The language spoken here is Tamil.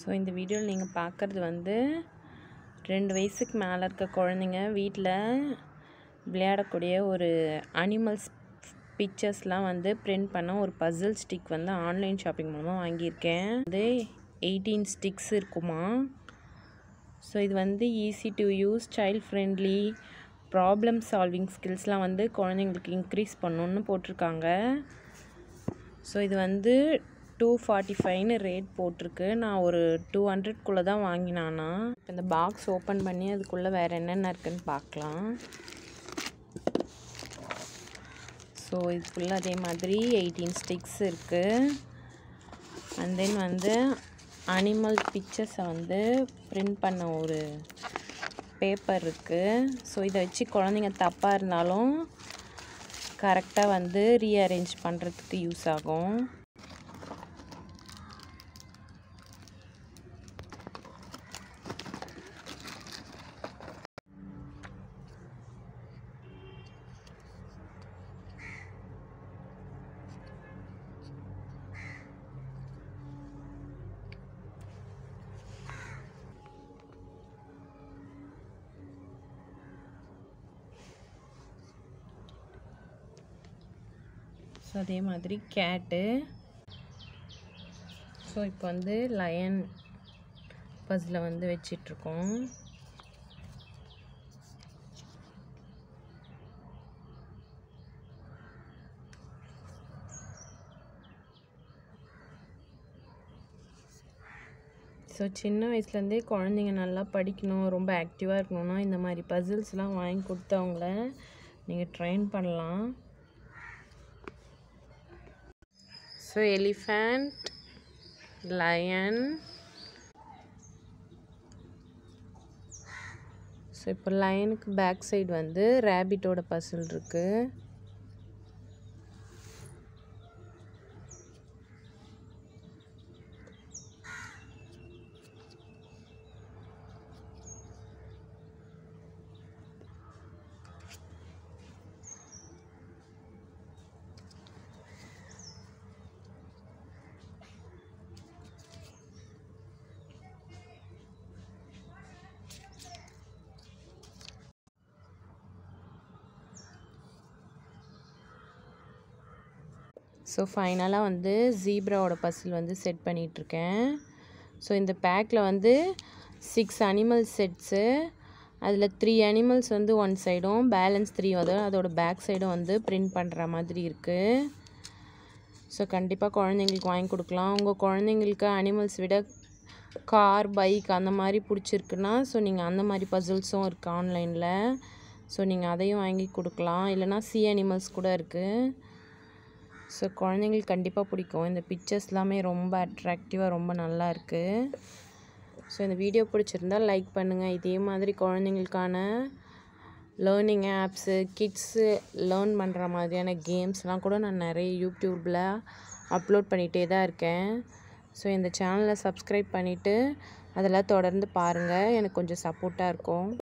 ஸோ இந்த வீடியோவில் நீங்கள் பார்க்குறது வந்து ரெண்டு வயசுக்கு மேலே இருக்க குழந்தைங்க வீட்டில் விளையாடக்கூடிய ஒரு அனிமல்ஸ் பிக்சர்ஸ்லாம் வந்து பிரிண்ட் பண்ண ஒரு பசில் ஸ்டிக் வந்து ஆன்லைன் ஷாப்பிங் மூலமாக வாங்கியிருக்கேன் வந்து எயிட்டீன் ஸ்டிக்ஸ் இருக்குமா ஸோ இது வந்து easy to use child friendly problem solving ஸ்கில்ஸ்லாம் வந்து குழந்தைங்களுக்கு இன்க்ரீஸ் பண்ணணுன்னு போட்டிருக்காங்க ஸோ இது வந்து டூ ஃபார்ட்டி ஃபைவ்னு ரேட் போட்டிருக்கு நான் ஒரு டூ ஹண்ட்ரட்குள்ளே தான் வாங்கினானா இப்போ இந்த பாக்ஸ் ஓப்பன் பண்ணி அதுக்குள்ளே வேறு என்னென்ன இருக்குன்னு பார்க்கலாம் ஸோ இதுக்குள்ளே அதே மாதிரி எயிட்டீன் ஸ்டிக்ஸ் இருக்குது அண்ட் தென் வந்து அனிமல் பிக்சர்ஸை வந்து பிரிண்ட் பண்ண ஒரு பேப்பர் இருக்குது ஸோ இதை வச்சு குழந்தைங்க தப்பாக இருந்தாலும் கரெக்டாக வந்து ரீஅரேஞ்ச் பண்ணுறதுக்கு யூஸ் ஆகும் ஸோ அதே மாதிரி கேட்டு ஸோ இப்போ வந்து லயன் பஸ்ஸில் வந்து வச்சிட்ருக்கோம் ஸோ சின்ன வயசுலேருந்தே குழந்தைங்க நல்லா படிக்கணும் ரொம்ப ஆக்டிவாக இருக்கணும்னா இந்த மாதிரி பசில்ஸ்லாம் வாங்கி கொடுத்து அவங்கள நீங்கள் ட்ரெயின் பண்ணலாம் ஸோ எலிஃபண்ட் லயன் ஸோ இப்போ லயனுக்கு பேக் சைடு வந்து ரேபிட்டோட பசில் இருக்குது ஸோ ஃபைனலாக வந்து ஜீப்ராவோட பசில் வந்து செட் பண்ணிகிட்ருக்கேன் ஸோ இந்த பேக்கில் வந்து சிக்ஸ் அனிமல் செட்ஸு அதில் த்ரீ அனிமல்ஸ் வந்து ஒன் சைடும் பேலன்ஸ் த்ரீ வந்து அதோட பேக் சைடும் வந்து பிரிண்ட் பண்ணுற மாதிரி இருக்குது ஸோ கண்டிப்பாக குழந்தைங்களுக்கு வாங்கி கொடுக்கலாம் உங்கள் குழந்தைங்களுக்கு அனிமல்ஸ் விட கார் பைக் அந்த மாதிரி பிடிச்சிருக்குன்னா ஸோ நீங்கள் அந்த மாதிரி பசில்ஸும் இருக்குது ஆன்லைனில் ஸோ நீங்கள் அதையும் வாங்கி கொடுக்கலாம் இல்லைனா சி அனிமல்ஸ் கூட இருக்குது ஸோ குழந்தைங்களுக்கு கண்டிப்பாக பிடிக்கும் இந்த பிக்சர்ஸ் எல்லாமே ரொம்ப அட்ராக்டிவாக ரொம்ப நல்லா இருக்குது ஸோ இந்த வீடியோ பிடிச்சிருந்தா லைக் பண்ணுங்கள் இதே மாதிரி குழந்தைங்களுக்கான லேர்னிங் ஆப்ஸு கிட்ஸு லேர்ன் பண்ணுற மாதிரியான கேம்ஸ்லாம் கூட நான் நிறைய யூடியூப்பில் அப்லோட் பண்ணிகிட்டே தான் இருக்கேன் ஸோ இந்த சேனலை சப்ஸ்கிரைப் பண்ணிவிட்டு அதெல்லாம் தொடர்ந்து பாருங்கள் எனக்கு கொஞ்சம் சப்போர்ட்டாக இருக்கும்